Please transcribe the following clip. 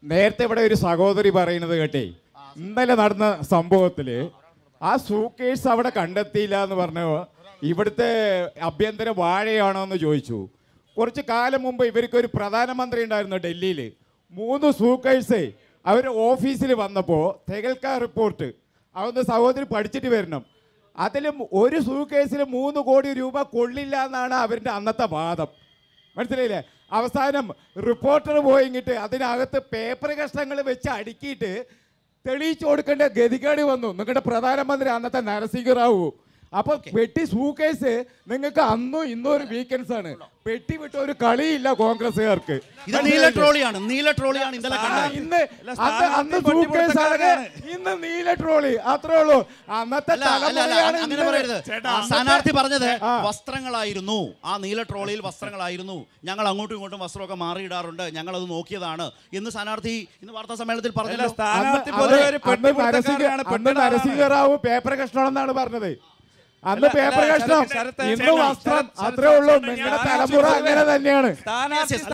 നേരത്തെ ഇവിടെ ഒരു സഹോദരി പറയുന്നത് കേട്ടേ ഇന്നലെ നടന്ന സംഭവത്തില് ആ സൂക്കേഴ്സ് അവിടെ കണ്ടെത്തിയില്ല എന്ന് പറഞ്ഞു ഇവിടുത്തെ ആഭ്യന്തര വാഴയാണോ എന്ന് ചോദിച്ചു കുറച്ച് കാലം മുമ്പ് ഇവർക്ക് ഒരു പ്രധാനമന്ത്രി ഉണ്ടായിരുന്നു ഡൽഹിയിൽ മൂന്ന് സൂക്കേഴ്സ് അവർ ഓഫീസിൽ വന്നപ്പോൾ തെകൽക്ക റിപ്പോർട്ട് അതൊന്ന് സഹോദരി പഠിച്ചിട്ട് വരണം അതിലും ഒരു സൂക്കേസിൽ മൂന്ന് കോടി രൂപ കൊള്ളില്ല എന്നാണ് അവരുടെ അന്നത്തെ വാദം മനസ്സിലായില്ലേ അവസാനം റിപ്പോർട്ടർ പോയിങ്ങിട്ട് അതിനകത്ത് പേപ്പർ കഷ്ണങ്ങൾ വെച്ച് അടുക്കിയിട്ട് തെളിയിച്ചു കൊടുക്കേണ്ട ഗതികേട് വന്നു നിങ്ങളുടെ പ്രധാനമന്ത്രി അന്നത്തെ നരസിംഹറാവു അപ്പൊ പെട്ടി സൂക്കേസ് നിങ്ങൾക്ക് അന്നും ഇന്നും ഒരു വീക്കെൻഡ്സ് ആണ് പെട്ടി വിട്ട ഒരു കളിയില്ല കോൺഗ്രസ്സുകാർക്ക് ഇത് നീല ട്രോളിയാണ് നീല ട്രോളിയാണ് ഇന്നലെ ആ, കണ്ടത് ഇന്ന് അല്ല, അന്ന് അന്ന് സ്ഥാനാർത്ഥി സൂക്കേസ് ആണ് പട്ടിപുറത്തക്കാരനാണ്. ഇന്ന് നീല ട്രോളി അത്രേ ഉള്ളൂ അന്നത്തെ അല്ല അല്ല അല്ല തലമുറയാണ് അങ്ങനെ ഇന്ന് പറയരുത് ചേട്ടാ, ആ, സ്ഥാനാർത്ഥി പറഞ്ഞത് ആ. വസ്ത്രങ്ങളായിരുന്നു ആ നീല ട്രോളിയിൽ വസ്ത്രങ്ങളായിരുന്നു ഞങ്ങൾ അങ്ങോട്ടും ഇങ്ങോട്ടും വസ്ത്രമൊക്കെ മാറിയിടാറുണ്ട് ഞങ്ങൾ അത് നോക്കിയതാണ് എന്ന് സ്ഥാനാർത്ഥി ഇന്ന് വാർത്താ സമ്മേളനത്തിൽ അല്ല പറഞ്ഞല്ലോ സ്ഥാനാർത്ഥി അന്ന് പൊതുവെ ഒരു അന്ന് പെട്ടിപിടുത്തക്കാരനാണ് നരസിംഹ- അന്ന് പെട്ടിടാറാണ്. നരസിംഹറാവു പേപ്പർ കഷ്ണം എന്നാണ് പറഞ്ഞത് അന്ന് അല്ല, പേപ്പർ അല്ല, കഷ്ണം ശരത്ത്, ശരത്ത്, ഇന്ന് ശരത്ത്, വസ്ത്രം ശരത്ത്, അത്രേ ഉള്ളൂ ശരത്ത്, നിങ്ങളുടെ ഞാൻ തലമുറ ആവശ്യപ്പെടുന്നത് അങ്ങനെ തന്നെയാണ് സ്ഥാനാർത്ഥി Yes, yes.